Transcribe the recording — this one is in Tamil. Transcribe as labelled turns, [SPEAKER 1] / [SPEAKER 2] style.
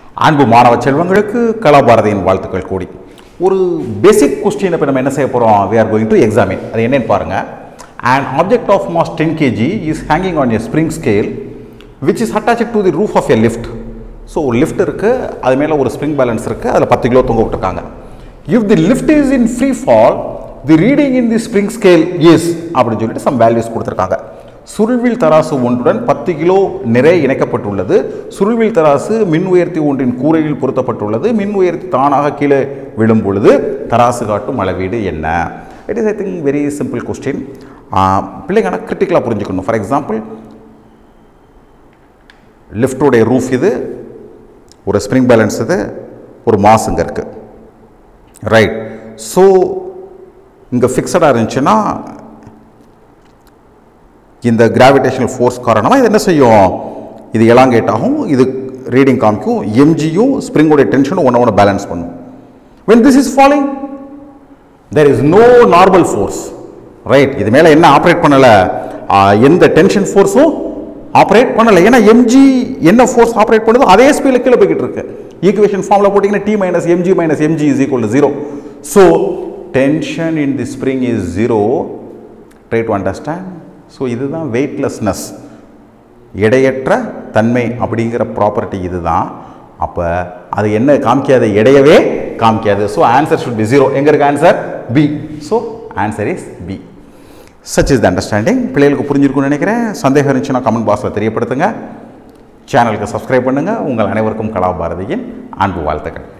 [SPEAKER 1] அன்பு மாணவ செல்வங்களுக்கு கலாபாரதியின் வாழ்த்துக்கள் கூடி ஒரு பேசிக் கொஸ்டின் இப்போ நம்ம என்ன செய்ய போகிறோம் we are going to examine அது என்னன்னு பாருங்கள் an object of mass 10 kg is hanging on a spring scale which is attached to the roof of a lift so ஒரு லிஃப்ட் இருக்குது அது மேலே ஒரு ஸ்ப்ரிங் பேலன்ஸ் இருக்குது அதில் பத்து கிலோ தொங்க விட்டுருக்காங்க if the lift is in free fall the reading in the spring scale is அப்படின்னு சொல்லிட்டு சம் வேல்யூஸ் கொடுத்துருக்காங்க சுருள்வில் தராசு ஒன்றுடன் பத்து கிலோ நிறை இணைக்கப்பட்டுள்ளது சுருள்வில் தராசு மின் உயர்த்தி ஒன்றின் கூரையில் பொருத்தப்பட்டுள்ளது மின் உயர்த்தி தானாக கீழே விழும் பொழுது தராசு காட்டும் அளவீடு என்ன it is I think very simple question பிள்ளைங்க ஆனால் கிரிட்டிக்கலாக புரிஞ்சுக்கணும் ஃபார் எக்ஸாம்பிள் லிஃப்டோடைய ரூஃப் இது ஒரு ஸ்ப்ரிங் பேலன்ஸ் இது ஒரு மாஸ் இங்கே இருக்குது ரைட் ஸோ இங்கே ஃபிக்ஸடாக இருந்துச்சுன்னா இந்த கிராவிடேஷனல் ஃபோர்ஸ் காரணமாக இது என்ன செய்யும் இது எலாங்கேட் ஆகும் இது ரீடிங் காமிக்கும் எம்ஜியும் ஸ்ப்ரிங்கோடைய டென்ஷனும் ஒன்று ஒன்று பேலன்ஸ் பண்ணும் when this is falling there is no normal force right இது மேலே என்ன ஆப்ரேட் பண்ணலை எந்த டென்ஷன் ஃபோர்ஸும் ஆப்ரேட் பண்ணலை ஏன்னா எம்ஜி என்ன ஃபோர்ஸ் ஆப்ரேட் பண்ணுதோ அதே ஸ்பீடில் கீழே போய்கிட்டு இருக்கு ஈக்குவேஷன் ஃபார்மில் போட்டிங்கன்னா T minus M G minus M G is equal to zero so tension in the spring is zero try to understand so இதுதான் வெயிட்லெஸ்னஸ் எடையற்ற தன்மை அப்படிங்கிற ப்ராப்பர்ட்டி இதுதான் அப்போ அது என்ன காமிக்காது எடையவே காமிக்காது so answer should be zero எங்கே இருக்கு answer B so answer is B such is the understanding பிள்ளைகளுக்கு புரிஞ்சிருக்கும்னு நினைக்கிறேன் சந்தேகம் இருந்துச்சுன்னா கமெண்ட் பாக்ஸில் தெரியப்படுத்துங்க சேனலுக்கு சப்ஸ்கிரைப் பண்ணுங்கள் உங்கள் அனைவருக்கும் கலாபாரதியின் அன்பு வாழ்த்துக்கள்